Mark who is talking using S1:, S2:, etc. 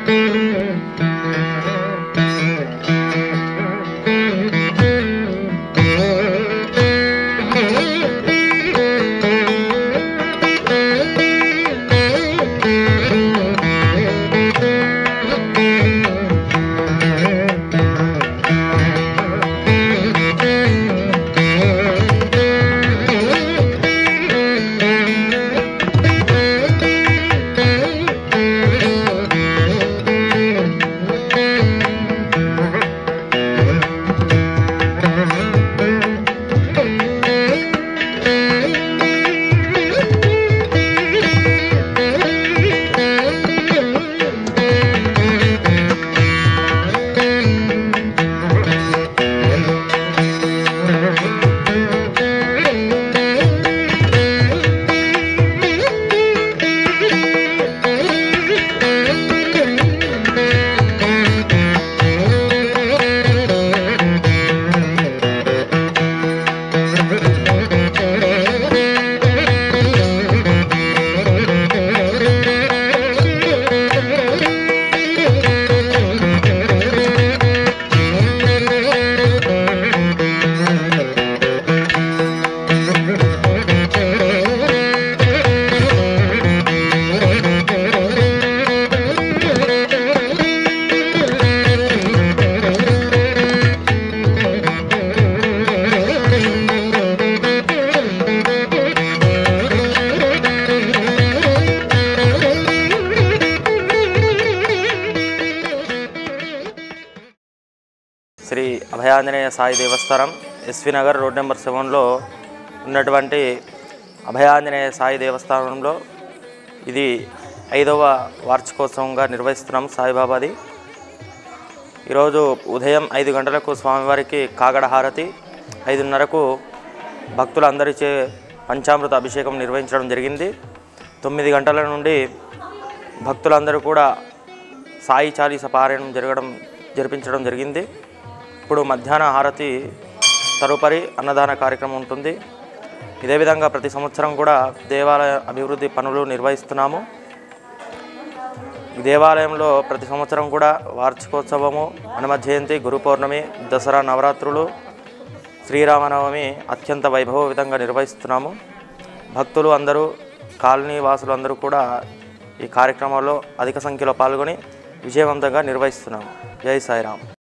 S1: శ్రీ అభయాంజనేయ సాయి దేవస్థానం SV Nagar road number సెవెన్లో ఉన్నటువంటి అభయాంజనేయ సాయి దేవస్థానంలో ఇది ఐదవ వార్షికోత్సవంగా నిర్వహిస్తున్నాం సాయిబాబాది ఈరోజు ఉదయం ఐదు గంటలకు స్వామివారికి కాగడ హారతి ఐదున్నరకు భక్తులందరిచే పంచామృత అభిషేకం నిర్వహించడం జరిగింది తొమ్మిది గంటల నుండి భక్తులందరూ కూడా సాయి చాలీస పారాయణం జరగడం జరిపించడం జరిగింది ఇప్పుడు మధ్యాహ్న హారతి తదుపరి అన్నదాన కార్యక్రమం ఉంటుంది ఇదే విధంగా ప్రతి సంవత్సరం కూడా దేవాలయ అభివృద్ధి పనులు నిర్వహిస్తున్నాము ఈ దేవాలయంలో ప్రతి సంవత్సరం కూడా వార్షికోత్సవము హనుమ జయంతి గురు పౌర్ణమి దసరా నవరాత్రులు శ్రీరామనవమి అత్యంత వైభవవితంగా నిర్వహిస్తున్నాము భక్తులు అందరూ కాలనీ వాసులు అందరూ కూడా ఈ కార్యక్రమంలో అధిక సంఖ్యలో పాల్గొని విజయవంతంగా నిర్వహిస్తున్నాము జై సాయిరామ్